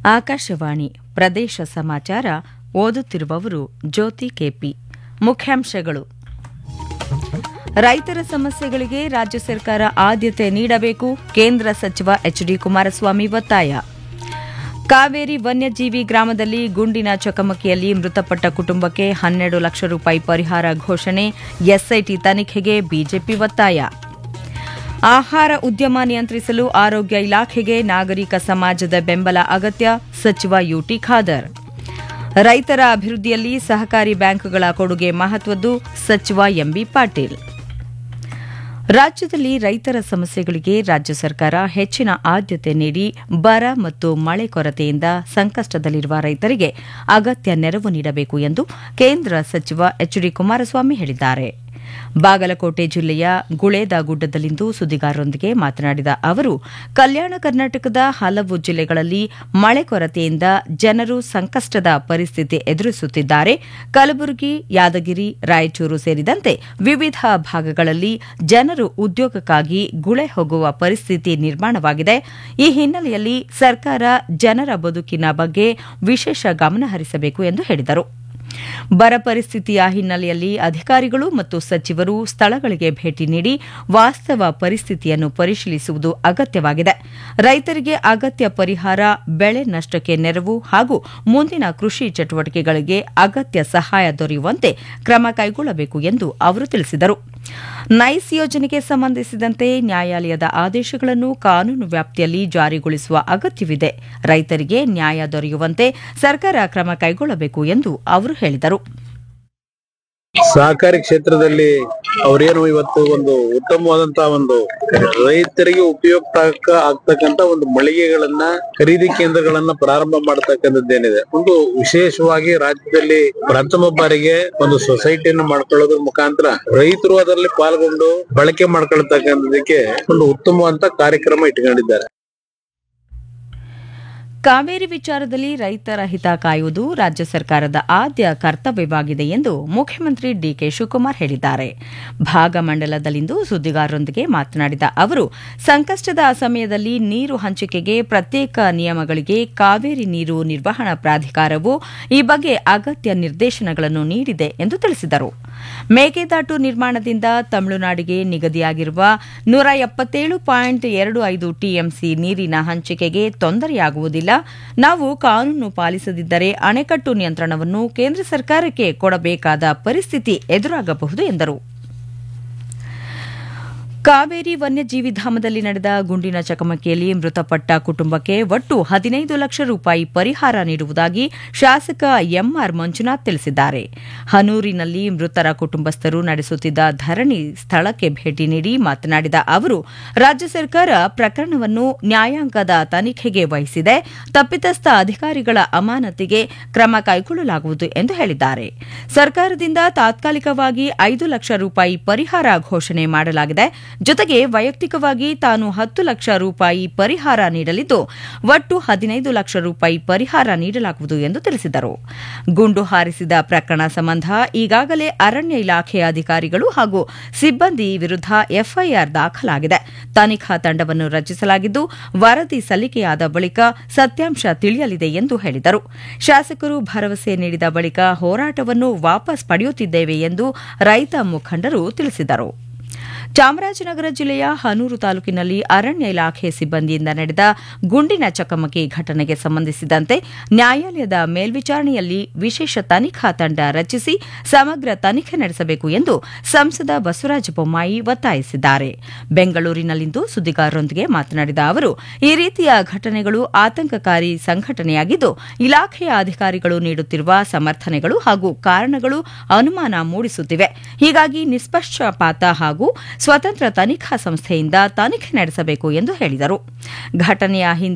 ಆಕಾಶವಾಣಿ ಪ್ರದೇಶ ಸಮಾಚಾರ ಓದುತ್ತಿರುವವರು ಜ್ಯೋತಿ ಕೆಪಿ ಮುಖ್ಯಾಂಶಗಳು ರೈತರ ಸಮಸ್ಯೆಗಳಿಗೆ ರಾಜ್ಯ ಸರ್ಕಾರ ಆದ್ಯತೆ ನೀಡಬೇಕು ಕೇಂದ್ರ ಸಚಿವ ಎಚ್ಡಿ ಕುಮಾರಸ್ವಾಮಿ ಒತ್ತಾಯ ಕಾವೇರಿ ವನ್ಯಜೀವಿ ಗ್ರಾಮದಲ್ಲಿ ಗುಂಡಿನ ಚಕಮಕಿಯಲ್ಲಿ ಮೃತಪಟ್ಟ ಕುಟುಂಬಕ್ಕೆ ಹನ್ನೆರಡು ಲಕ್ಷ ರೂಪಾಯಿ ಪರಿಹಾರ ಘೋಷಣೆ ಎಸ್ಐಟಿ ತನಿಖೆಗೆ ಬಿಜೆಪಿ ಒತ್ತಾಯ ಆಹಾರ ಉದ್ಯಮ ನಿಯಂತ್ರಿಸಲು ಆರೋಗ್ಯ ಇಲಾಖೆಗೆ ನಾಗರಿಕ ಸಮಾಜದ ಬೆಂಬಲ ಅಗತ್ಯ ಸಚಿವ ಯುಟಿ ಖಾದರ್ ರೈತರ ಅಭಿವೃದ್ಧಿಯಲ್ಲಿ ಸಹಕಾರಿ ಬ್ಯಾಂಕ್ಗಳ ಕೊಡುಗೆ ಮಹತ್ವದ್ದು ಸಚಿವ ಎಂಬಿ ಪಾಟೀಲ್ ರಾಜ್ಯದಲ್ಲಿ ರೈತರ ಸಮಸ್ಯೆಗಳಿಗೆ ರಾಜ್ಯ ಸರ್ಕಾರ ಹೆಚ್ಚಿನ ಆದ್ಯತೆ ನೀಡಿ ಬರ ಮತ್ತು ಮಳೆ ಕೊರತೆಯಿಂದ ಸಂಕಷ್ಟದಲ್ಲಿರುವ ರೈತರಿಗೆ ಅಗತ್ಯ ನೆರವು ನೀಡಬೇಕು ಎಂದು ಕೇಂದ್ರ ಸಚಿವ ಎಚ್ಡಿ ಕುಮಾರಸ್ವಾಮಿ ಹೇಳಿದ್ದಾರೆ ಬಾಗಲಕೋಟೆ ಜಿಲ್ಲೆಯ ಗುಳೇದಗುಡ್ಡದಲ್ಲಿಂದು ಸುದ್ದಿಗಾರರೊಂದಿಗೆ ಮಾತನಾಡಿದ ಅವರು ಕಲ್ಯಾಣ ಕರ್ನಾಟಕದ ಹಲವು ಜಿಲ್ಲೆಗಳಲ್ಲಿ ಮಳೆ ಕೊರತೆಯಿಂದ ಜನರು ಸಂಕಷ್ಟದ ಪರಿಸ್ಥಿತಿ ಎದುರಿಸುತ್ತಿದ್ದಾರೆ ಕಲಬುರಗಿ ಯಾದಗಿರಿ ರಾಯಚೂರು ಸೇರಿದಂತೆ ವಿವಿಧ ಭಾಗಗಳಲ್ಲಿ ಜನರು ಉದ್ಯೋಗಕ್ಕಾಗಿ ಗುಳೆ ಹೋಗುವ ಪರಿಸ್ಥಿತಿ ನಿರ್ಮಾಣವಾಗಿದೆ ಈ ಹಿನ್ನೆಲೆಯಲ್ಲಿ ಸರ್ಕಾರ ಜನರ ಬದುಕಿನ ಬಗ್ಗೆ ವಿಶೇಷ ಗಮನ ಹರಿಸಬೇಕು ಎಂದು ಹೇಳಿದರು ಬರ ಪರಿಸ್ಥಿತಿಯ ಹಿನ್ನೆಲೆಯಲ್ಲಿ ಅಧಿಕಾರಿಗಳು ಮತ್ತು ಸಚಿವರು ಸ್ಥಳಗಳಿಗೆ ಭೇಟಿ ನೀಡಿ ವಾಸ್ತವ ಪರಿಸ್ಥಿತಿಯನ್ನು ಪರಿಶೀಲಿಸುವುದು ಅಗತ್ಯವಾಗಿದೆ ರೈತರಿಗೆ ಅಗತ್ಯ ಪರಿಹಾರ ಬೆಳೆ ನಷ್ಟಕ್ಕೆ ನೆರವು ಹಾಗೂ ಮುಂದಿನ ಕೃಷಿ ಚಟುವಟಿಕೆಗಳಿಗೆ ಅಗತ್ಯ ಸಹಾಯ ದೊರೆಯುವಂತೆ ಕ್ರಮ ಕೈಗೊಳ್ಳಬೇಕು ಎಂದು ಅವರು ತಿಳಿಸಿದರು ನೈಸ್ ಯೋಜನೆಗೆ ಸಂಬಂಧಿಸಿದಂತೆ ನ್ಯಾಯಾಲಯದ ಆದೇಶಗಳನ್ನು ಕಾನೂನು ವ್ಯಾಪ್ತಿಯಲ್ಲಿ ಜಾರಿಗೊಳಿಸುವ ಅಗತ್ಯವಿದೆ ರೈತರಿಗೆ ನ್ಯಾಯ ದೊರೆಯುವಂತೆ ಸರ್ಕಾರ ಕ್ರಮ ಕೈಗೊಳ್ಳಬೇಕು ಎಂದು ಅವರು ಹೇಳಿದರು ಸಹಕಾರಿ ಕ್ಷೇತ್ರದಲ್ಲಿ ಅವ್ರೇನು ಇವತ್ತು ಒಂದು ಉತ್ತಮವಾದಂತಹ ಒಂದು ರೈತರಿಗೆ ಉಪಯುಕ್ತ ಆಗ್ತಕ್ಕಂತ ಒಂದು ಮಳಿಗೆಗಳನ್ನ ಖರೀದಿ ಕೇಂದ್ರಗಳನ್ನ ಪ್ರಾರಂಭ ಮಾಡತಕ್ಕಂಥದ್ದೇನಿದೆ ಒಂದು ವಿಶೇಷವಾಗಿ ರಾಜ್ಯದಲ್ಲಿ ಪ್ರಥಮ ಬಾರಿಗೆ ಒಂದು ಸೊಸೈಟಿಯನ್ನು ಮಾಡ್ಕೊಳ್ಳೋದ್ರ ಮುಖಾಂತರ ರೈತರು ಅದರಲ್ಲಿ ಪಾಲ್ಗೊಂಡು ಬಳಕೆ ಮಾಡ್ಕೊಳ್ತಕ್ಕಂಥದಕ್ಕೆ ಒಂದು ಉತ್ತಮವಾದಂತ ಕಾರ್ಯಕ್ರಮ ಇಟ್ಕೊಂಡಿದ್ದಾರೆ ಕಾವೇರಿ ವಿಚಾರದಲ್ಲಿ ರೈತರ ಹಿತ ಕಾಯುವುದು ರಾಜ್ಯ ಸರ್ಕಾರದ ಆದ್ಯ ಕರ್ತವ್ಯವಾಗಿದೆ ಎಂದು ಮುಖ್ಯಮಂತ್ರಿ ಡಿಕೆ ಶಿವಕುಮಾರ್ ಹೇಳಿದ್ದಾರೆ ಭಾಗಮಂಡಲದಲ್ಲಿಂದು ಸುದ್ದಿಗಾರರೊಂದಿಗೆ ಮಾತನಾಡಿದ ಅವರು ಸಂಕಷ್ಟದ ಸಮಯದಲ್ಲಿ ನೀರು ಹಂಚಿಕೆಗೆ ಪ್ರತ್ಯೇಕ ನಿಯಮಗಳಿಗೆ ಕಾವೇರಿ ನೀರು ನಿರ್ವಹಣಾ ಪ್ರಾಧಿಕಾರವು ಈ ಬಗ್ಗೆ ಅಗತ್ಯ ನಿರ್ದೇಶನಗಳನ್ನು ನೀಡಿದೆ ಎಂದು ತಿಳಿಸಿದರು ಮೇಕೆದಾಟು ನಿರ್ಮಾಣದಿಂದ ತಮಿಳುನಾಡಿಗೆ ನಿಗದಿಯಾಗಿರುವ ನೂರ ಎಪ್ಪತ್ತೇಳು ಪಾಯಿಂಟ್ ಎರಡು ಐದು ಟಿಎಂಸಿ ನೀರಿನ ಹಂಚಿಕೆಗೆ ತೊಂದರೆಯಾಗುವುದಿಲ್ಲ ನಾವು ಕಾನೂನು ಪಾಲಿಸದಿದ್ದರೆ ಅಣೆಕಟ್ಟು ನಿಯಂತ್ರಣವನ್ನು ಕೇಂದ್ರ ಸರ್ಕಾರಕ್ಕೆ ಕೊಡಬೇಕಾದ ಪರಿಸ್ಥಿತಿ ಎದುರಾಗಬಹುದು ಎಂದರು ಕಾವೇರಿ ವನ್ಯಜೀವಿ ಧಾಮದಲ್ಲಿ ನಡೆದ ಗುಂಡಿನ ಚಕಮಕಿಯಲ್ಲಿ ಮೃತಪಟ್ಟ ಕುಟುಂಬಕ್ಕೆ ಒಟ್ಟು ಹದಿನೈದು ಲಕ್ಷ ರೂಪಾಯಿ ಪರಿಹಾರ ನೀಡುವುದಾಗಿ ಶಾಸಕ ಎಂಆರ್ ಮಂಜುನಾಥ್ ತಿಳಿಸಿದ್ದಾರೆ ಹನೂರಿನಲ್ಲಿ ಮೃತರ ಕುಟುಂಬಸ್ಥರು ನಡೆಸುತ್ತಿದ್ದ ಧರಣಿ ಸ್ಥಳಕ್ಕೆ ಭೇಟಿ ನೀಡಿ ಮಾತನಾಡಿದ ಅವರು ರಾಜ್ಯ ಸರ್ಕಾರ ಪ್ರಕರಣವನ್ನು ನ್ಯಾಯಾಂಗದ ತನಿಖೆಗೆ ವಹಿಸಿದೆ ತಪ್ಪಿತಸ್ಥ ಅಧಿಕಾರಿಗಳ ಅಮಾನತಿಗೆ ಕ್ರಮ ಕೈಗೊಳ್ಳಲಾಗುವುದು ಎಂದು ಹೇಳಿದ್ದಾರೆ ಸರ್ಕಾರದಿಂದ ತಾತ್ಕಾಲಿಕವಾಗಿ ಐದು ಲಕ್ಷ ರೂಪಾಯಿ ಪರಿಹಾರ ಘೋಷಣೆ ಮಾಡಲಾಗಿದೆ ಜೊತೆಗೆ ವೈಯಕ್ತಿಕವಾಗಿ ತಾನು ಹತ್ತು ಲಕ್ಷ ರೂಪಾಯಿ ಪರಿಹಾರ ನೀಡಲಿದ್ದು ಒಟ್ಟು ಹದಿನೈದು ಲಕ್ಷ ರೂಪಾಯಿ ಪರಿಹಾರ ನೀಡಲಾಗುವುದು ಎಂದು ತಿಳಿಸಿದರು ಗುಂಡು ಹಾರಿಸಿದ ಪ್ರಕರಣ ಸಂಬಂಧ ಈಗಾಗಲೇ ಅರಣ್ಯ ಇಲಾಖೆಯ ಅಧಿಕಾರಿಗಳು ಹಾಗೂ ಸಿಬ್ಬಂದಿ ವಿರುದ್ಧ ಎಫ್ಐಆರ್ ದಾಖಲಾಗಿದೆ ತನಿಖಾ ತಂಡವನ್ನು ರಚಿಸಲಾಗಿದ್ದು ವರದಿ ಸಲ್ಲಿಕೆಯಾದ ಬಳಿಕ ಸತ್ಯಾಂಶ ತಿಳಿಯಲಿದೆ ಎಂದು ಹೇಳಿದರು ಶಾಸಕರು ಭರವಸೆ ನೀಡಿದ ಬಳಿಕ ಹೋರಾಟವನ್ನು ವಾಪಸ್ ಪಡೆಯುತ್ತಿದ್ದೇವೆ ಎಂದು ರೈತ ಮುಖಂಡರು ತಿಳಿಸಿದರು ಚಾಮರಾಜನಗರ ಜಿಲ್ಲೆಯ ಹನೂರು ತಾಲೂಕಿನಲ್ಲಿ ಅರಣ್ಯ ಇಲಾಖೆ ಸಿಬ್ಬಂದಿಯಿಂದ ನಡೆದ ಗುಂಡಿನ ಚಕಮಕಿ ಘಟನೆಗೆ ಸಂಬಂಧಿಸಿದಂತೆ ನ್ಯಾಯಾಲಯದ ಮೇಲ್ವಿಚಾರಣೆಯಲ್ಲಿ ವಿಶೇಷ ತನಿಖಾ ತಂಡ ರಚಿಸಿ ಸಮಗ್ರ ತನಿಖೆ ನಡೆಸಬೇಕು ಎಂದು ಸಂಸದ ಬಸವರಾಜ ಬೊಮ್ಮಾಯಿ ಒತ್ತಾಯಿಸಿದ್ದಾರೆ ಬೆಂಗಳೂರಿನಲ್ಲಿಂದು ಸುದ್ದಿಗಾರರೊಂದಿಗೆ ಮಾತನಾಡಿದ ಅವರು ಈ ರೀತಿಯ ಘಟನೆಗಳು ಆತಂಕಕಾರಿ ಸಂಘಟನೆಯಾಗಿದ್ದು ಇಲಾಖೆಯ ಅಧಿಕಾರಿಗಳು ನೀಡುತ್ತಿರುವ ಸಮರ್ಥನೆಗಳು ಹಾಗೂ ಕಾರಣಗಳು ಅನುಮಾನ ಮೂಡಿಸುತ್ತಿವೆ ಹೀಗಾಗಿ ನಿಷ್ಪಕ್ಷಪಾತ ಹಾಗೂ ಸ್ವತಂತ್ರ ತನಿಖಾ ಸಂಸ್ಥೆಯಿಂದ ತನಿಖೆ ನಡೆಸಬೇಕು ಎಂದು ಹೇಳಿದರು ಘಟನೆಯ ಹಿಂದೆ